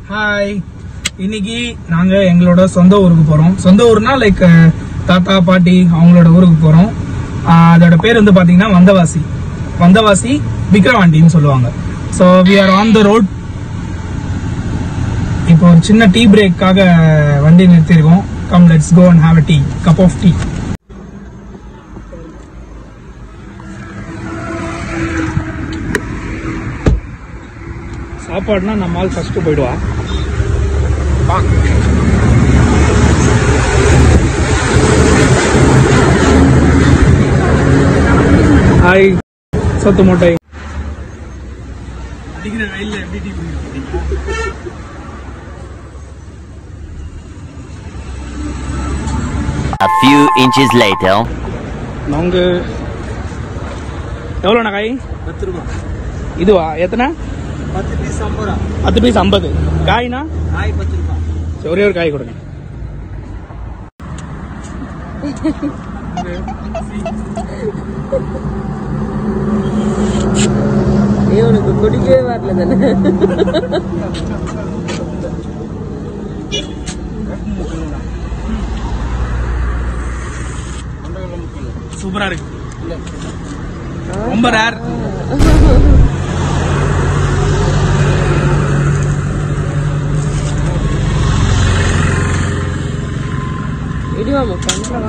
Hi இன்னைக்கு நாங்க எங்களோட சொந்த ஊருக்கு போறோம் சொந்த ஊர்னா லைக் தாத்தா பாட்டி அவங்களோட ஊருக்கு போறோம் ஆஹ் அதோட பேர் வந்து பாத்தீங்கன்னா வந்தவாசி வந்தவாசி விக்ரவாண்டின்னு சொல்லுவாங்க so we are on the road இப்போ ஒரு சின்ன டீ பிரேக்காக வண்டி நிறுத்தியிருக்கோம் come let's go and have a tea cup of tea சாப்பாடுனா நம்ம ஆள் ஃபர்ஸ்ட் போயிடுவா ஹாய் சத்து மூட்டை அடிக்கிற ரயில்ல எப்படி tea A few inches later. நாங்க எவ்வளோண்ணா காய் பத்து ரூபா இதுவா எத்தனை பத்து பீஸ் ஐம்பது ரூபா பத்து பீஸ் ஐம்பது காய்னா காய் பத்து ரூபா சரி, ஒரே ஒரு காய் கொடுங்க இவனுக்கு குடிக்கவே வரல தானே சூப்பரா இருக்கு ரொம்ப ரேர் இடிவாமா பண்றவா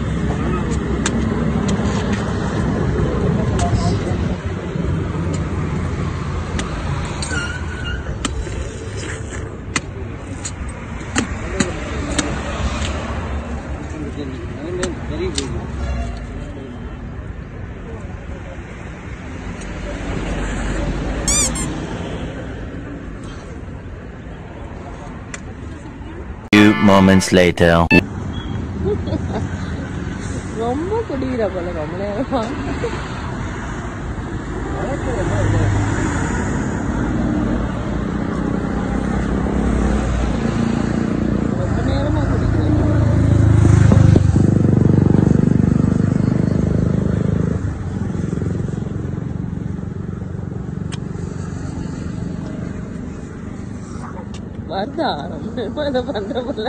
Few moments later. ரொம்ப குடிக்கிற போல ரொம்ப நேரமா ரொம்ப நேரமா குடிக்கிறேன் வருதா ரொம்ப நேரமா இதை பண்ற போல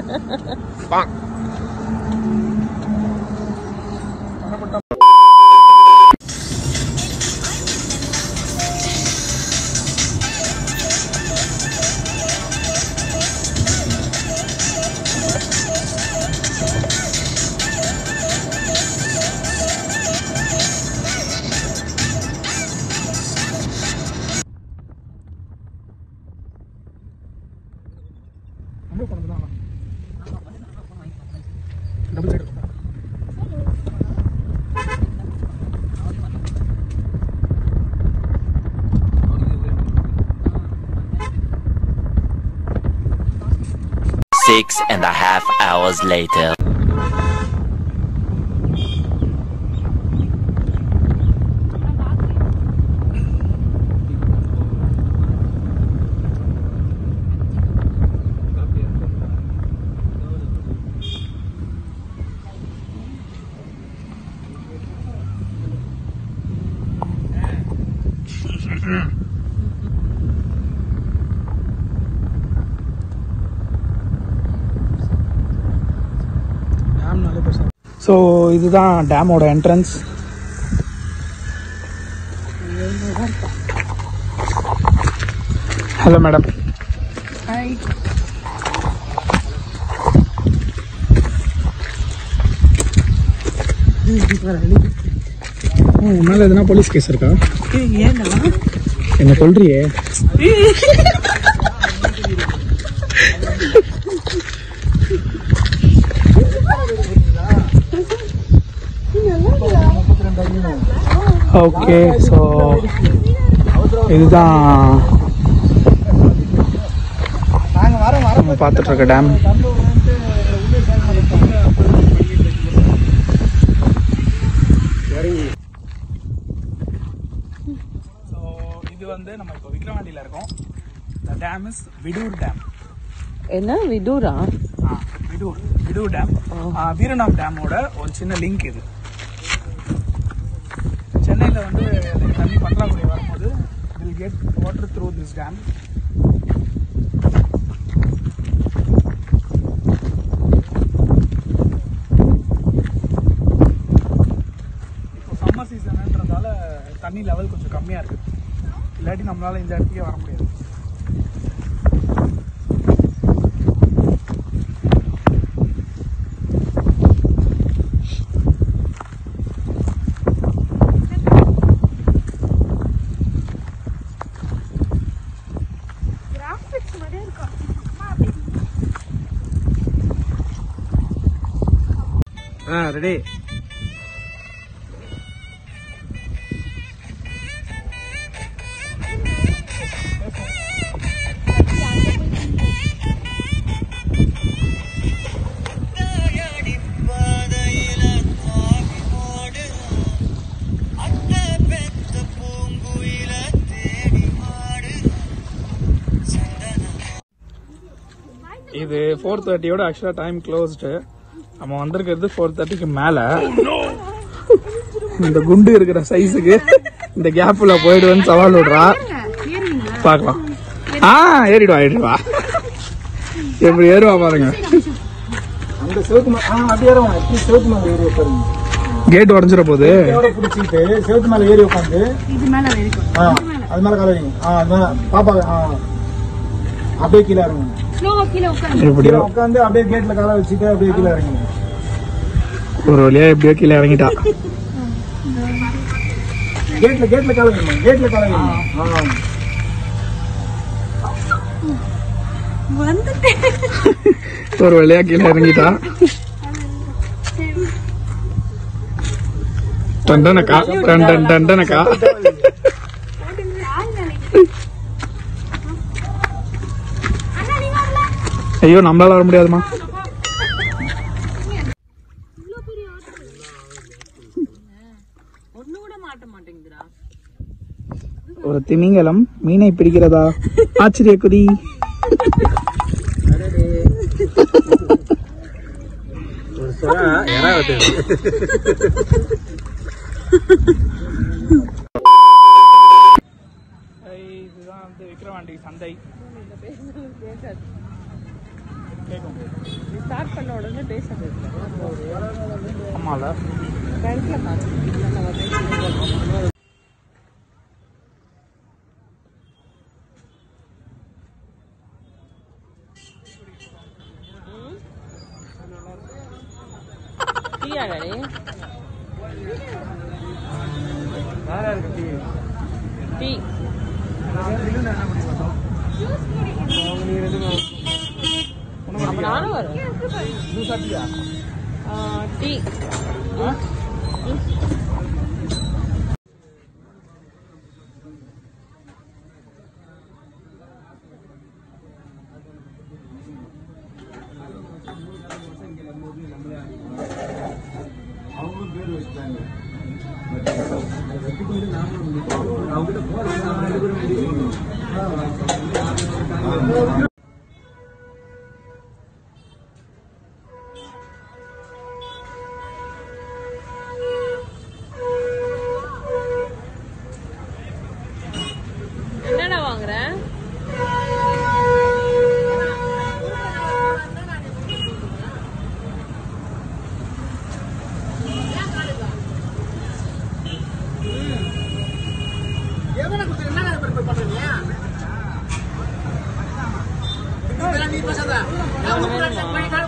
double side Six and a half hours later. So இதுதான் டேமோட என்ட்ரன்ஸ் ஹலோ மேடம் ஹாய் உன்னால எதுனா போலீஸ் கேஸ் இருக்கா ஏன்னா என்ன சொல்றியே ஓகே ஸோ இதுதான் நம்ம பார்த்துட்டு இருக்க டேம் ஸோ இது வந்து நம்ம இப்போ விக்ரவாண்டியில் இருக்கோம் the dam is Vidur dam என்ன விடூரா ஆ, விடூர் விடூர் டேம் ஆ, வீரநாம் டேமோட ஒரு சின்ன லிங்க் இது சென்னையில் வந்து தண்ணி பற்றாக்குறை வரும்போது will get water through this dam கம்மியா இருக்கு இல்லாட்டி நம்மளால இந்த இடத்துக்கே வர முடியாது கிராஃபிக்ஸ் மாதிரியே இருக்கும் அம்மா அப்படி ஆ ரெடி இது ஃபோர் தேர்ட்டியோட ஆக்சுவலாக டைம் க்ளோஸ்டு நம்ம வந்திருக்கிறது ஃபோர் தேர்ட்டிக்கு மேலே இந்த குண்டு இருக்கிற சைஸுக்கு இந்த கேப்ல போயிடுவேன்னு சவால் விடுறா பார்க்கலாம் ஆ ஏறிடுவா ஏறிடுவா எப்படி ஏறுவா பாருங்க அந்த சிவத்து மலை ஆ அப்படியே ஏறுவாங்க எப்படி சிவத்து மலை ஏறி உட்காருங்க கேட் உடஞ்சிட போகுது இதோட பிடிச்சிட்டு சிவத்து மலை ஏறி உட்காந்து இது மேல வரைக்கும் ஆ அது மேல கால வைங்க ஆ அது மேல பாப்பா ஆ அப்படியே கீழே இறங்குங்க ஸ்லோவா கீழே உட்காந்து எப்படி கீழே உட்காந்து அப்படியே கேட்ல கால வச்சுட்டு அப்படியே கீழே இறங்குங்க ஒரு வழியா எப்படியோ கீழே இறங்கிட்டா கேட்ல கேட்ல கால வைங்க கேட்ல கால வைங்க ஆ வந்துட்டேன் ஒரு வழியா கீழே இறங்கிட்டா டண்டனக்கா டன் டன் டண்டனக்கா ஆள் நினைக்கிறேன் அண்ணா நீ வரல ஐயோ நம்மளால வர முடியாதுமா ஒண்ணு கூட மாட்ட மாட்டேங்குதுடா ஒரு திமிங்கலம் மீனை பிடிக்கிறதா ஆச்சரிய குதி இதுதான் வந்து விக்ரவாண்டி சந்தை நீ ஸ்டார்ட் பண்ண உடனே பேசுறது ஆமால ஃப்ரண்ட்ல பாரு டீயா டே டீ அப்ப நானும் வரேன் ஆ, டீ என்னடா வாங்குற நீ பேசாத